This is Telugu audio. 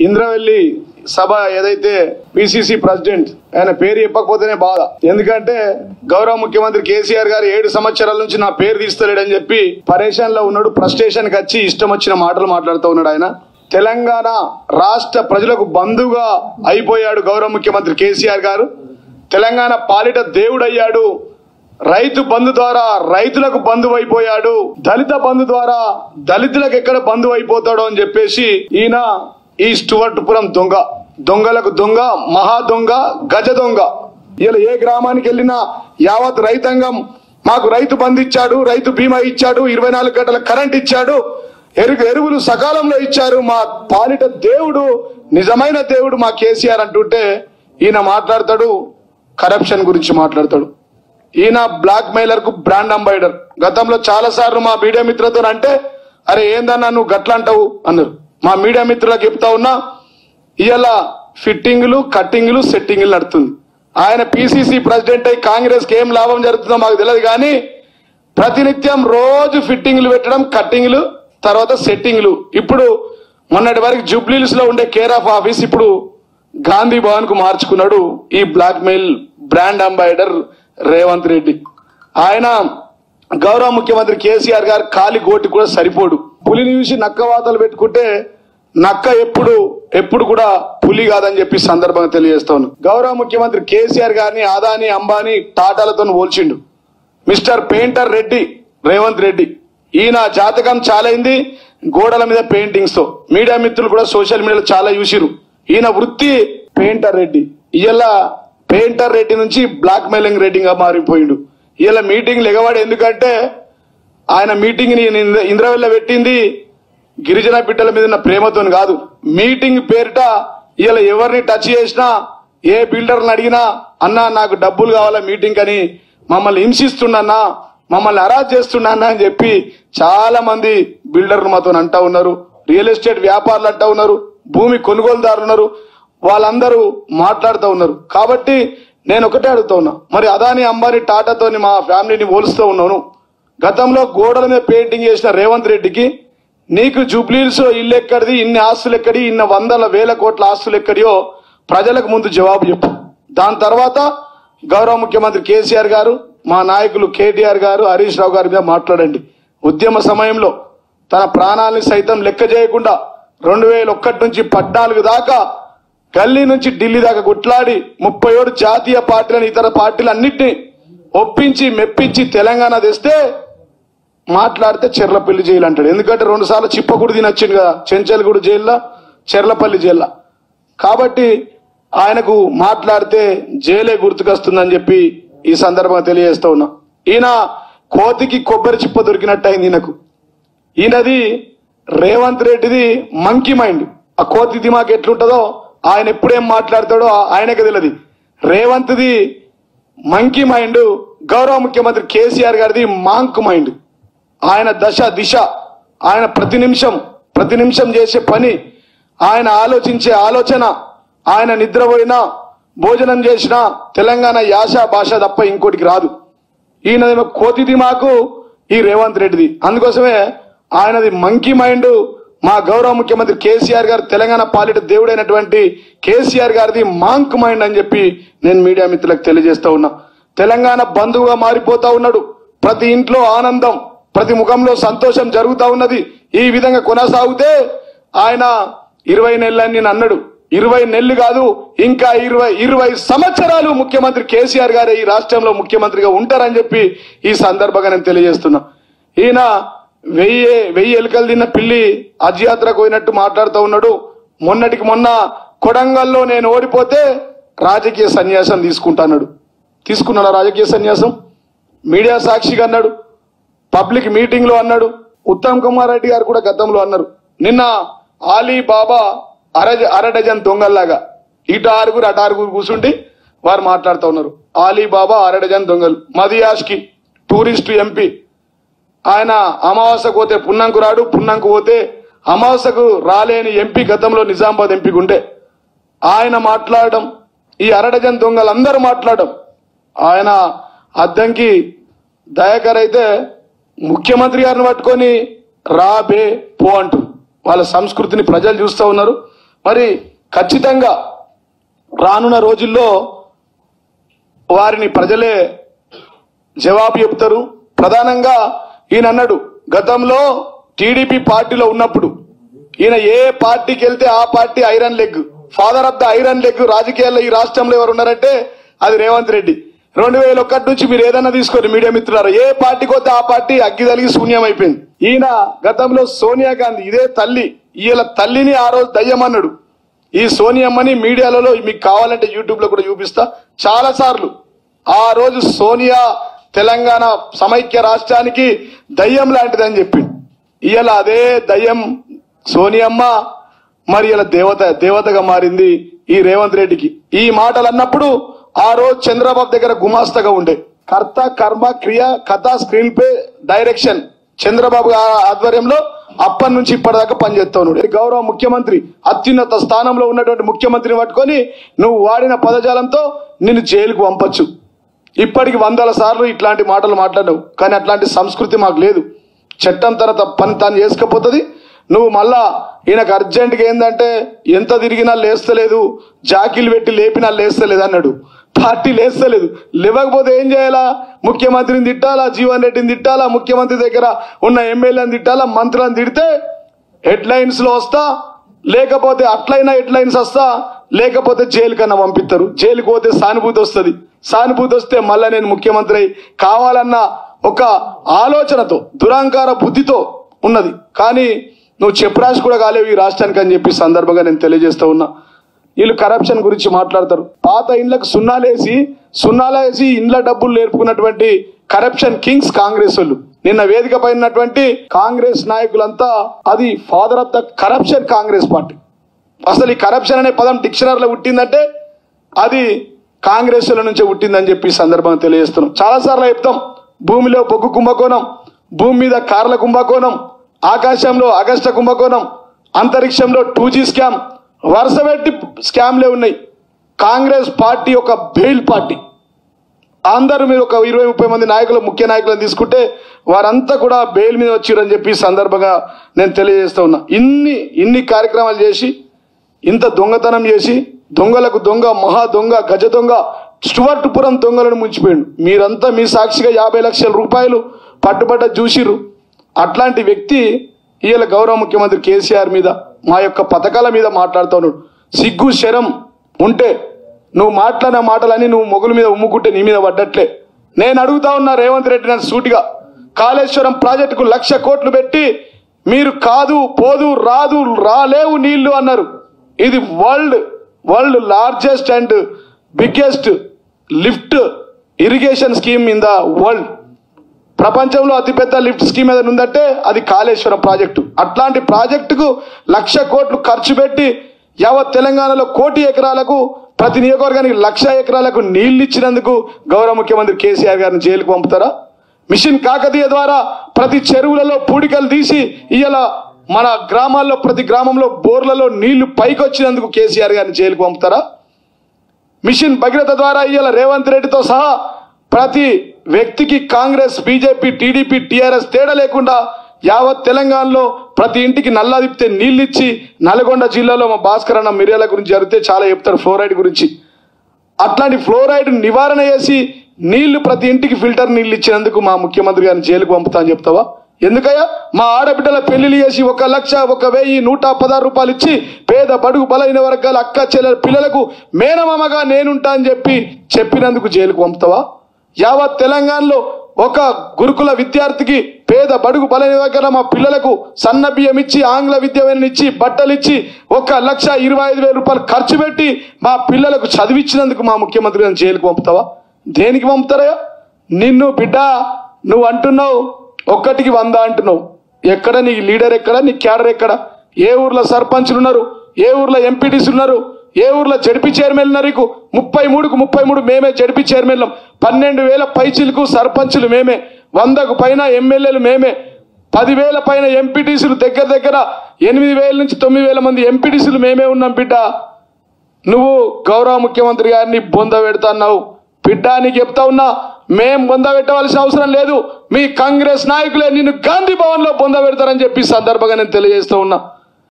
ఇంద్రవెల్లి సభ ఏదైతే పిసిసి ప్రెసిడెంట్ ఆయన పేరు చెప్పకపోతేనే బాధ ఎందుకంటే గౌరవ ముఖ్యమంత్రి కేసీఆర్ గారు ఏడు సంవత్సరాల నుంచి నా పేరు తీస్తలేడని చెప్పి పరేషాన్ లో ఉన్నాడు ఫ్రస్ట్రేషన్ కి వచ్చి ఇష్టం వచ్చిన మాటలు మాట్లాడుతూ ఉన్నాడు ఆయన తెలంగాణ రాష్ట్ర ప్రజలకు బంధుగా అయిపోయాడు గౌరవ ముఖ్యమంత్రి కేసీఆర్ గారు తెలంగాణ పాలిట దేవుడయ్యాడు రైతు బంధు ద్వారా రైతులకు బంధువు అయిపోయాడు దళిత బంధు ద్వారా దళితులకు ఎక్కడ బంధువు అయిపోతాడో అని చెప్పేసి ఈయన ఈ స్టువర్ట్పురం దొంగ దొంగలకు దొంగ మహా దొంగ గజ దొంగ ఇలా ఏ గ్రామానికి వెళ్ళినా యావత్ రైతాంగం మాకు రైతు బంధు ఇచ్చాడు రైతు బీమా ఇచ్చాడు ఇరవై నాలుగు గంటల కరెంట్ ఇచ్చాడు ఎరుగు ఎరువులు సకాలంలో ఇచ్చారు మా పాలిట దేవుడు నిజమైన దేవుడు మా కేసీఆర్ అంటుంటే ఈయన మాట్లాడతాడు కరప్షన్ గురించి మాట్లాడతాడు ఈయన బ్లాక్ మెయిలర్ కు బ్రాండ్ అంబాయిడర్ గతంలో చాలా సార్లు మా మీడియా మిత్రులతో అంటే అరే ఏందన్నా నువ్వు గట్ల అంటావు అన్నారు మా మీడియా మిత్రులకు చెప్తా ఉన్నా ఇవాళ ఫిట్టింగ్లు కట్టింగ్లు సెట్టింగ్లు నడుతుంది ఆయన పిసిసి ప్రెసిడెంట్ అయి కాంగ్రెస్ కి ఏం లాభం జరుగుతుందో మాకు తెలియదు కానీ ప్రతినిత్యం రోజు ఫిట్టింగ్లు పెట్టడం కట్టింగ్లు తర్వాత సెట్టింగ్లు ఇప్పుడు మొన్నటి వరకు జూబ్లీస్ లో ఉండే కేర్ ఆఫ్ ఆఫీస్ ఇప్పుడు గాంధీ భవన్ కు మార్చుకున్నాడు ఈ blackmail brand ambassador Revanth Reddy ఆయన గౌరవ ముఖ్యమంత్రి కేసీఆర్ గారు కాలి గోటి కూడా సరిపోడు పులిని చూసి నక్క వాతలు పెట్టుకుంటే నక్క ఎప్పుడు ఎప్పుడు కూడా పులి కాదని చెప్పి సందర్భంగా తెలియజేస్తాను గౌరవ ముఖ్యమంత్రి కేసీఆర్ గారిని అదాని అంబానీ టాటాలతో పోల్చిండు మిస్టర్ పెయింటర్ రెడ్డి రేవంత్ రెడ్డి ఈయన జాతకం చాలా అయింది గోడల మీద పెయింటింగ్స్ తో మీడియా మిత్రులు కూడా సోషల్ మీడియాలో చాలా చూసిరు ఈయన వృత్తి పెయింటర్ రెడ్డి ఇవాళ పెయింటర్ రెడ్డి నుంచి బ్లాక్ మెయిలింగ్ రెడ్డి గా మారిపోయిండు ఇవాళ మీటింగ్ ఎగవాడు ఎందుకంటే ఆయన మీటింగ్ ని ఇంద్ర- ఇంద్రవెల్ల పెట్టింది గిరిజన బిడ్డల మీద ఉన్న ప్రేమతో కాదు మీటింగ్ పేరిట ఇలా ఎవరిని టచ్ చేసినా ఏ బిల్డర్ని అడిగినా అన్నా నాకు డబ్బులు కావాలా మీటింగ్ అని మమ్మల్ని హింసిస్తున్నా మమ్మల్ని అరాజ్ చేస్తున్నా అని చెప్పి చాలా మంది బిల్డర్లు మాతో అంటా ఉన్నారు రియల్ ఎస్టేట్ వ్యాపారులు అంటా ఉన్నారు భూమి కొనుగోలుదారులు ఉన్నారు వాళ్ళందరూ మాట్లాడుతూ ఉన్నారు కాబట్టి నేను ఒకటే అడుగుతా ఉన్నా మరి అదాని అంబానీ టాటాతోని మా ఫ్యామిలీని పోలుస్తూ ఉన్నాను గతంలో గోడల మీద పెయింటింగ్ చేసిన రేవంత్ రెడ్డికి నీకు జూబ్లీల్స్ లో ఇల్లు ఎక్కడిది ఇన్ని ఆస్తులు ఎక్కడి ఇన్ని వందల వేల కోట్ల ఆస్తులు ఎక్కడియో ప్రజలకు ముందు జవాబు చెప్పు దాని తర్వాత గౌరవ ముఖ్యమంత్రి కేసీఆర్ గారు మా నాయకులు కేటీఆర్ గారు హరీష్ రావు గారి మీద మాట్లాడండి ఉద్యమ సమయంలో తన ప్రాణాలని సైతం లెక్క చేయకుండా రెండు వేల ఒక్కటి నుంచి పద్నాలుగు దాకా గల్లీ నుంచి ఢిల్లీ దాకా గుట్లాడి ముప్పై ఏడు జాతీయ పార్టీలను ఇతర పార్టీలు అన్నిటినీ ఒప్పించి మెప్పించి తెలంగాణ తెస్తే మాట్లాడితే చెర్లపల్లి జైలు అంటాడు ఎందుకంటే రెండు సార్లు చిప్పకూడు తినొచ్చింది కదా చెంచల్గూడు జైల్లో చెర్లపల్లి జైల్లో కాబట్టి ఆయనకు మాట్లాడితే జైలే గుర్తుకొస్తుందని చెప్పి ఈ సందర్భంగా తెలియజేస్తా ఉన్నా ఈయన కోతికి కొబ్బరి చిప్ప దొరికినట్టు అయింది ఈయనకు ఈయనది రేవంత్ రెడ్డిది మంకీ మైండ్ ఆ కోతి దిమాక్ ఎట్లుంటుందో ఆయన ఎప్పుడేం మాట్లాడతాడో ఆయనకు తెలియదు రేవంత్ది మంకీ మైండ్ గౌరవ ముఖ్యమంత్రి కేసీఆర్ గారిది మాంక్ మైండ్ ఆయన దశ దిశ ఆయన ప్రతి నిమిషం ప్రతి నిమిషం చేసే పని ఆయన ఆలోచించే ఆలోచన ఆయన నిద్రపోయినా భోజనం చేసినా తెలంగాణ యాస భాష తప్ప ఇంకోటికి రాదు ఈయనది కోతి దిమాకు ఈ రేవంత్ రెడ్డిది అందుకోసమే ఆయనది మంకీ మైండ్ మా గౌరవ ముఖ్యమంత్రి కేసీఆర్ గారు తెలంగాణ పాలిట దేవుడైనటువంటి కేసీఆర్ గారిది మాంక్ మైండ్ అని చెప్పి నేను మీడియా మిత్రులకు తెలియజేస్తా ఉన్నా తెలంగాణ బంధువుగా మారిపోతా ఉన్నాడు ప్రతి ఇంట్లో ఆనందం ప్రతి ముఖంలో సంతోషం జరుగుతా ఉన్నది ఈ విధంగా కొనసాగితే ఆయన ఇరవై నెలలని నేను అన్నాడు ఇరవై నెలలు కాదు ఇంకా ఇరవై ఇరవై సంవత్సరాలు ముఖ్యమంత్రి కేసీఆర్ గారే ఈ రాష్ట్రంలో ముఖ్యమంత్రిగా ఉంటారని చెప్పి ఈ సందర్భంగా నేను తెలియజేస్తున్నా ఈయన వెయ్యి వెయ్యి ఎలుకలు తిన్న పిల్లి అజయాత్రకు పోయినట్టు మాట్లాడుతూ ఉన్నాడు మొన్నటికి మొన్న కొడంగల్లో నేను ఓడిపోతే రాజకీయ సన్యాసం తీసుకుంటాన్నాడు తీసుకున్నాడా రాజకీయ సన్యాసం మీడియా సాక్షిగా అన్నాడు పబ్లిక్ మీటింగ్ లో అన్నాడు ఉత్తమ్ కుమార్ రెడ్డి గారు కూడా గతంలో అన్నారు నిన్న ఆలీ బాబా అర అర డజన్ దొంగల్లాగా ఇటు ఆరుగురు అటు ఆరుగురు కూర్చుండి వారు మాట్లాడుతూ ఉన్నారు ఆలీ బాబా అర డజన్ దొంగలు మదియాష్కి టూరిస్ట్ ఎంపీ ఆయన అమావాస్యకు పోతే పున్నంకు రాడు పున్నంకు పోతే అమావాస్యకు రాలేని ఎంపీ గతంలో నిజామాబాద్ ఎంపీకి ఉండే ఆయన మాట్లాడడం ఈ అరడజన్ దొంగలందరూ మాట్లాడడం ఆయన అద్దంకి దయాకర్ అయితే ముఖ్యమంత్రి గారిని పట్టుకొని రా బే పో అంటూ వాళ్ళ సంస్కృతిని ప్రజలు చూస్తూ ఉన్నారు మరి ఖచ్చితంగా రానున్న రోజుల్లో వారిని ప్రజలే జవాబు చెప్తారు ప్రధానంగా ఈయన అన్నాడు గతంలో టీడీపీ పార్టీలో ఉన్నప్పుడు ఈయన ఏ పార్టీకి వెళ్తే ఆ party iron leg father of the iron leg రాజకీయాల్లో ఈ రాష్ట్రంలో ఎవరు ఉన్నారంటే అది రేవంత్ రెడ్డి రెండు వేల ఒకటి నుంచి మీరు ఏదైనా తీసుకోండి మీడియా మిత్రులారా ఏ పార్టీకి వస్తే ఆ పార్టీ అగ్గి తలిగి శూన్యం అయిపోయింది ఈయన గతంలో సోనియా గాంధీ ఇదే తల్లి ఈయన తల్లిని ఆ రోజు దయ్యమన్నాడు ఈ సోనియమ్మని మీడియాలలో మీకు కావాలంటే యూట్యూబ్ లో కూడా చూపిస్తా చాలా సార్లు ఆ రోజు సోనియా తెలంగాణ సమైక్య రాష్ట్రానికి దయ్యం లాంటిదని చెప్పి ఇవాళ అదే దయ్యం సోనియమ్మ మరి ఇలా దేవత దేవతగా మారింది ఈ రేవంత్ రెడ్డికి ఈ మాటలు అన్నప్పుడు ఆ రోజు చంద్రబాబు దగ్గర గుమాస్తగా ఉండే కర్త కర్మ క్రియ కథ స్క్రీన్ ప్లే డైరెక్షన్ చంద్రబాబు గారి ఆధ్వర్యంలో అప్పటి నుంచి ఇప్పటిదాకా పనిచేస్తా ఉన్నాడు గౌరవ ముఖ్యమంత్రి అత్యున్నత స్థానంలో ఉన్నటువంటి ముఖ్యమంత్రిని పట్టుకొని నువ్వు వాడిన పదజాలంతో నిన్ను జైలుకు పంపొచ్చు ఇప్పటికి వందల సార్లు ఇట్లాంటి మాటలు మాట్లాడవు కానీ అట్లాంటి సంస్కృతి మాకు లేదు చట్టం తన త- పని తాను చేసుకపోతుంది నువ్వు మళ్ళా ఈయనకు అర్జెంటుగా ఏంటంటే ఎంత తిరిగినా లేస్తలేదు జాకీలు పెట్టి లేపినా లేస్తలేదు అన్నాడు పార్టీ లేస్తలేదు లేవకపోతే ఏం చేయాలా ముఖ్యమంత్రిని తిట్టాలా జీవన్ రెడ్డిని తిట్టాలా ముఖ్యమంత్రి దగ్గర ఉన్న ఎమ్మెల్యేని తిట్టాలా మంత్రులను తిడితే హెడ్ లైన్స్ లో వస్తా లేకపోతే అట్లయినా హెడ్ లైన్స్ వస్తా లేకపోతే జైలు కన్నా పంపిస్తారు జైలుకు పోతే సానుభూతి వస్తుంది సానుభూతి వస్తే మళ్ళా నేను ముఖ్యమంత్రి అయి కావాలన్న ఒక ఆలోచనతో దురాంకార బుద్ధితో ఉన్నది కానీ నువ్వు చెప్పురాసి కూడా కాలేవు ఈ రాష్ట్రానికి అని చెప్పి సందర్భంగా నేను తెలియజేస్తా ఉన్నా వీళ్ళు కరప్షన్ గురించి మాట్లాడతారు పాత ఇండ్లకు సున్నాలేసి సున్నాలేసి ఇండ్ల డబ్బులు నేర్పుకున్నటువంటి కరప్షన్ కింగ్స్ కాంగ్రెస్ వాళ్ళు నిన్న వేదిక పైన ఉన్నటువంటి కాంగ్రెస్ నాయకులంతా అది father of the corruption Congress party అసలు ఈ కరప్షన్ అనే పదం డిక్షనరీలో పుట్టిందంటే అది కాంగ్రెస్ ల నుంచే పుట్టిందని చెప్పి ఈ సందర్భంగా తెలియజేస్తున్నాం చాలా సార్లు చెప్తాం భూమిలో బొగ్గు కుంభకోణం భూమి మీద కార్ల కుంభకోణం ఆకాశంలో అగస్ట కుంభకోణం అంతరిక్షంలో టూ జీ స్కామ్ వరుస పెట్టి స్కామ్లే ఉన్నాయి కాంగ్రెస్ పార్టీ ఒక బెయిల్ పార్టీ అందరూ మీరు ఒక ఇరవై ముప్పై మంది నాయకులు ముఖ్య నాయకులను తీసుకుంటే వారంతా కూడా బెయిల్ మీద వచ్చిరని చెప్పి ఈ సందర్భంగా నేను తెలియజేస్తా ఉన్నా ఇన్ని ఇన్ని కార్యక్రమాలు చేసి ఇంత దొంగతనం చేసి దొంగలకు దొంగ మహా దొంగ గజ దొంగ స్టువర్ట్పురం దొంగలను ముంచిపోయిండు మీరంతా మీ సాక్షిగా యాభై లక్షల రూపాయలు పట్టుబడ్డ చూసిర్రు అట్లాంటి వ్యక్తి ఇవాళ గౌరవ ముఖ్యమంత్రి కేసీఆర్ మీద మా యొక్క పథకాల మీద మాట్లాడుతూ ఉన్నాడు సిగ్గు శరం ఉంటే నువ్వు మాట్లాడిన మాటలన్నీ నువ్వు మొగుల మీద ఉమ్ముకుంటే నీ మీద పడ్డట్లే నేను అడుగుతా ఉన్నా రేవంత్ రెడ్డి నన్ను సూటిగా కాళేశ్వరం ప్రాజెక్టుకు లక్ష కోట్లు పెట్టి మీరు కాదు పోదు రాదు రాలేవు నీళ్లు అన్నారు ఇది world world largest and biggest lift irrigation scheme in the world ప్రపంచంలో అతిపెద్ద లిఫ్ట్ స్కీమ్ ఏదైనా ఉందంటే అది కాళేశ్వరం ప్రాజెక్టు అట్లాంటి ప్రాజెక్టుకు లక్ష కోట్లు ఖర్చు పెట్టి యావత్ తెలంగాణలో కోటి ఎకరాలకు ప్రతి నియోజకవర్గానికి లక్ష ఎకరాలకు నీళ్లు ఇచ్చినందుకు గౌరవ ముఖ్యమంత్రి కేసీఆర్ గారిని జైలుకు పంపుతారా మిషన్ కాకతీయ ద్వారా ప్రతి చెరువులలో పూడికలు తీసి ఇవాళ మన గ్రామాల్లో ప్రతి గ్రామంలో బోర్లలో నీళ్లు పైకి వచ్చినందుకు కేసీఆర్ గారిని జైలుకు పంపుతారా మిషన్ భగీరథ ద్వారా ఇవాళ రేవంత్ రెడ్డితో సహా ప్రతి వ్యక్తికి కాంగ్రెస్ బీజేపీ టీడీపీ టీఆర్ఎస్ తేడా లేకుండా యావత్ తెలంగాణలో ప్రతి ఇంటికి నల్లా తిప్పితే నీళ్ళు ఇచ్చి నల్గొండ జిల్లాలో మా భాస్కర్ అన్న మిర్యాల గురించి జరిగితే చాలా చెప్తారు ఫ్లోరైడ్ గురించి అట్లాంటి ఫ్లోరైడ్ నివారణ చేసి నీళ్లు ప్రతి ఇంటికి ఫిల్టర్ నీళ్లు ఇచ్చినందుకు మా ముఖ్యమంత్రి గారిని జైలుకు పంపుతా అని చెప్తావా ఎందుకయ్యా మా ఆడబిడ్డల పెళ్లిళ్ళు చేసి ఒక లక్ష ఒక వెయ్యి నూట పదహారు రూపాయలు ఇచ్చి పేద బడుగు బలైన వర్గాల అక్క చెల్లెల పిల్లలకు మేనమామగా నేనుంటా అని చెప్పి చెప్పినందుకు జైలుకు పంపుతావా యావత్ తెలంగాణలో ఒక గురుకుల విద్యార్థికి పేద బడుగు బలైన దగ్గర మా పిల్లలకు సన్న బియ్యం ఇచ్చి ఆంగ్ల విద్య ఇచ్చి బట్టలు ఇచ్చి ఒక లక్ష ఇరవై ఐదు వేల రూపాయలు ఖర్చు పెట్టి మా పిల్లలకు చదివించినందుకు మా ముఖ్యమంత్రి గారిని జైలుకు పంపుతావా దేనికి పంపుతారా నిన్ను బిడ్డ నువ్వు అంటున్నావు ఒక్కటికి వంద అంటున్నావు ఎక్కడ నీ లీడర్ ఎక్కడ నీ క్యాడర్ ఎక్కడ ఏ ఊర్లో సర్పంచ్లు ఉన్నారు ఏ ఊర్లో ఎంపీటీసీలు ఉన్నారు ఏ ఊర్లో జడ్పీ చైర్మన్ ఉన్నారు నీకు ముప్పై మూడుకు ముప్పై మూడు మేమే జడ్పీ చైర్మన్లం పన్నెండు వేల పైచీలకు సర్పంచులు మేమే వందకు పైన ఎమ్మెల్యేలు మేమే పదివేల పైన ఎంపీటీసీలు దగ్గర దగ్గర ఎనిమిది వేల నుంచి తొమ్మిది వేల మంది ఎంపీటీసీలు మేమే ఉన్నాం బిడ్డ నువ్వు గౌరవ ముఖ్యమంత్రి గారిని బొంద పెడతాన్నావు బిడ్డ నీకు చెప్తా ఉన్నా మేం బొంద పెట్టవలసిన అవసరం లేదు మీ కాంగ్రెస్ నాయకులే నిన్ను గాంధీ భవన్ లో బొంద పెడతారని చెప్పి ఈ సందర్భంగా నేను తెలియజేస్తూ ఉన్నా